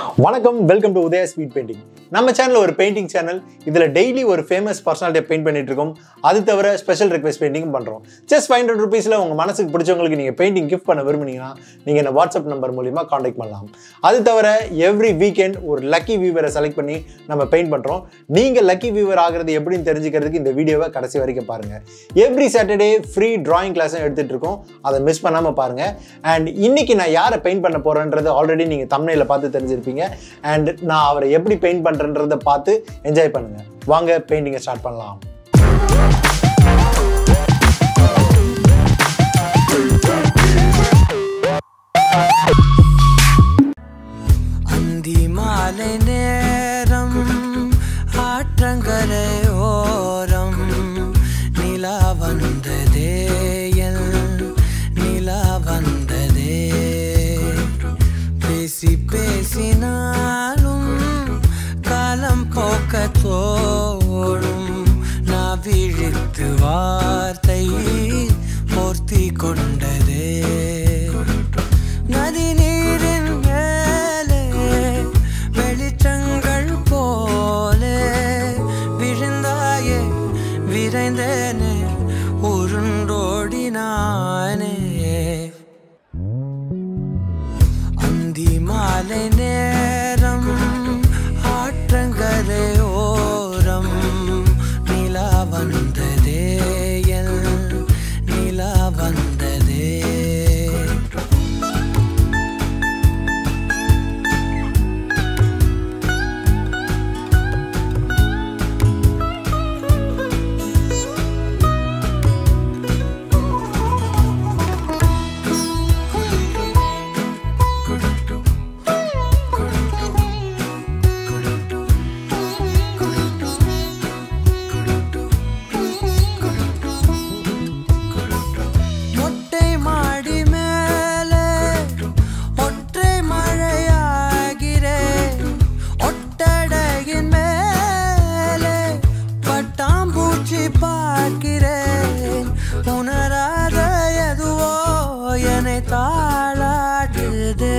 வணக்கம் welcome to Udaya speed painting நம்ம channel ஒரு பெயிண்டிங் சேனல் இதில் டெய்லி ஒரு ஃபேமஸ் பர்சனாலிட்டியை பெயிண்ட் பண்ணிட்டு இருக்கோம் அது தவிர ஸ்பெஷல் ரெக்வெஸ்ட் பெயிண்டிங் பண்ணுறோம் ஜஸ்ட் ஃபைவ் ஹண்ட்ரட் ருபீஸில் உங்கள் மனசுக்கு பிடிச்சவங்களுக்கு நீங்கள் பெயிண்டிங் கிஃப்ட் பண்ண விரும்புனீங்கன்னா நீங்கள் என்ன வாட்ஸ்அப் நம்பர் மூலிமா காண்டாக்ட் பண்ணலாம் அது தவிர எவ்ரி வீக்கெண்ட் ஒரு லக்கி வியூவரை செலக்ட் பண்ணி நம்ம பெயிண்ட் பண்ணுறோம் நீங்கள் லக்கி வியூவர் ஆகிறது எப்படின்னு தெரிஞ்சுக்கிறதுக்கு இந்த வீடியோவை கடைசி வரைக்கும் பாருங்கள் எவ்ரி சாட்டர்டே ஃப்ரீ டிராயிங் கிளாஸும் எடுத்துகிட்டு இருக்கோம் அதை மிஸ் பண்ணாமல் பாருங்கள் அண்ட் இன்னைக்கு நான் யாரை பெயிண்ட் பண்ண போகிறேன்றது ஆல்ரெடி நீங்கள் தமிழில் பார்த்து தெரிஞ்சிருப்பீங்க அண்ட் நான் அவரை எப்படி பெயிண்ட் பண்ணுறன்றதை பார்த்து என்ஜாய் பண்ணுங்கள் வாங்க பெயிண்டிங்கை ஸ்டார்ட் பண்ணலாம் அந்தி மாலை நேரம் ஆற்றங்கரை ஓரம் நிலா வந்ததே என் நிலா வந்ததே பேசி பேசினாலும் காலம் போக்க தோடும் நான் விழித்து வார்த்தை போர்த்தி கொண்டதே நதி நீரின் மேலே வெளிச்சங்கள் போலே விழுந்தாயே விரைந்தேனே உருண்டோடினானே அந்தி மாலை நேரம் ஆற்றங்கரை ஓரம் நிலா வந்ததே என் நிலா வந்ததே மொட்டை மாடி மேலே ஒற்றை மழையாகிறேன் ஒட்டடையின் மேலே பட்டாம்பூச்சி பார்க்கிறேன் உணராத எதுவோ என்னை தாளாடுதே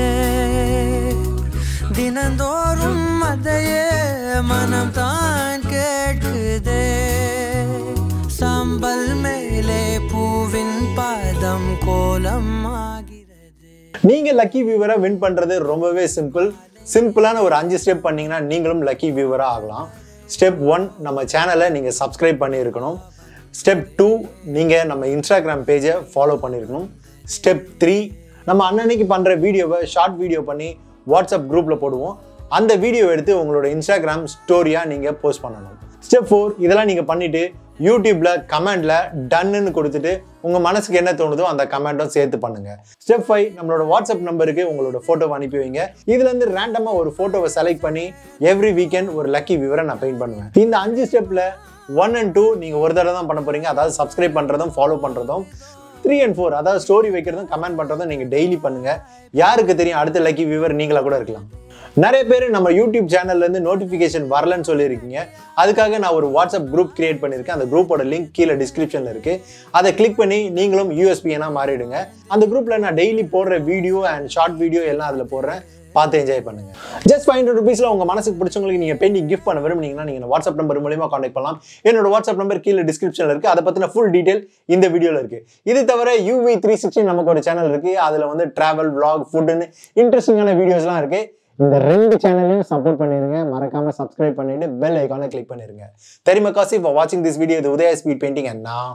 தினந்தோறும் அதையே மனம் தான் கேட்குதே சாம்பல் மேலே பூவின் பாதம் கோலம் ஆகிறது நீங்கள் லக்கி வியூவரை வின் பண்ணுறது ரொம்பவே சிம்பிள் சிம்பிளான ஒரு அஞ்சு ஸ்டெப் பண்ணீங்கன்னா நீங்களும் லக்கி வியூவராக ஆகலாம் ஸ்டெப் ஒன் நம்ம சேனலை நீங்கள் சப்ஸ்கிரைப் பண்ணியிருக்கணும் ஸ்டெப் டூ நீங்கள் நம்ம இன்ஸ்டாகிராம் பேஜை ஃபாலோ பண்ணியிருக்கணும் ஸ்டெப் த்ரீ நம்ம அன்னன்னைக்கு பண்ணுற வீடியோவை ஷார்ட் வீடியோ பண்ணி வாட்ஸ்அப் குரூப்பில் போடுவோம் அந்த வீடியோ எடுத்து உங்களோட இன்ஸ்டாகிராம் ஸ்டோரியாக நீங்கள் போஸ்ட் பண்ணணும் ஸ்டெப் ஃபோர் இதெல்லாம் நீங்கள் பண்ணிவிட்டு யூடியூப்பில் கமெண்டில் டன்னுன்னு கொடுத்துட்டு உங்கள் மனசுக்கு என்ன தோணுதோ அந்த கமெண்ட்டும் சேர்த்து பண்ணுங்கள் ஸ்டெப் ஃபைவ் நம்மளோட வாட்ஸ்அப் நம்பருக்கு உங்களோட ஃபோட்டோவை அனுப்பி வைங்க இதுலேருந்து ரேண்டமாக ஒரு ஃபோட்டோவை செலக்ட் பண்ணி எவ்ரி வீக்கெண்ட் ஒரு லக்கி விவரை நான் பெயிண்ட் பண்ணுவேன் இந்த அஞ்சு ஸ்டெப்பில் ஒன் அண்ட் டூ நீங்கள் ஒரு தடவை தான் பண்ண போகிறீங்க அதாவது சப்ஸ்கிரைப் பண்ணுறதும் ஃபாலோ பண்ணுறதும் த்ரீ அண்ட் ஃபோர் அதாவது ஸ்டோரி வைக்கிறதும் கமெண்ட் பண்ணுறதும் நீங்கள் டெய்லி பண்ணுங்கள் யாருக்கு தெரியும் அடுத்த லக்கி வியூவர் நீங்களா கூட இருக்கலாம் நிறைய பேர் நம்ம யூடியூப் சேனல்லேருந்து நோட்டிஃபிகேஷன் வரலன்னு சொல்லியிருக்கீங்க அதுக்காக நான் ஒரு வாட்ஸ்அப் குரூப் கிரியேட் பண்ணியிருக்கேன் அந்த குரூப்போட லிங்க் கீழே டிஸ்கிரிப்ஷனில் இருக்குது அதை கிளிக் பண்ணி நீங்களும் யூஎஸ்பிஎனாக மாறிடுங்க அந்த குரூப்பில் நான் டெய்லி போடுற வீடியோ அண்ட் ஷார்ட் வீடியோ எல்லாம் அதில் போடுறேன் பார்த்து என்ஜாய் பண்ணுங்க ஜஸ்ட் ஃபைவ் ஹண்ட்ரட் ருபீஸில் உங்கள் மனசுக்கு பிடிச்சவங்களுக்கு நீங்கள் பெயிண்டிங் கிஃப்ட் பண்ண விரும்புனீங்கன்னா நீங்கள் வாட்ஸ்அப் நம்பர் மூலியமா காண்டாக்ட் பண்ணலாம் என்னோட வாட்ஸ்அப் நம்பர் கீழே டிஸ்கிரிப்ஷனில் இருக்குது அதை பற்றின ஃபுல் டீடைல் இந்த வீடியோவில் இருக்குது இது தவிர யூவி த்ரீ சிக்ஸ்டி நமக்கு ஒரு சேனல் இருக்குது அதில் வந்து ட்ராவல் vlog ஃபுட்டுன்னு இன்ட்ரெஸ்டிங்கான வீடியோஸ்லாம் இருக்குது இந்த ரெண்டு சேனலையும் சப்போர்ட் பண்ணிருங்க மறக்காம சப்ஸ்கிரைப் பண்ணிட்டு பெல் ஐக்கானை கிளிக் பண்ணிருங்க தெரியுமா காசி ஃபார் வாட்சிங் திஸ் வீடியோ இது உதயா ஸ்பீட் பெயிண்டிங் அண்ட் நான்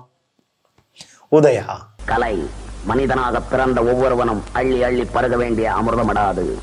உதயா கலை மனிதனாக பிறந்த ஒவ்வொருவனும் அள்ளி அள்ளி பருக வேண்டிய அமிர்தமடாது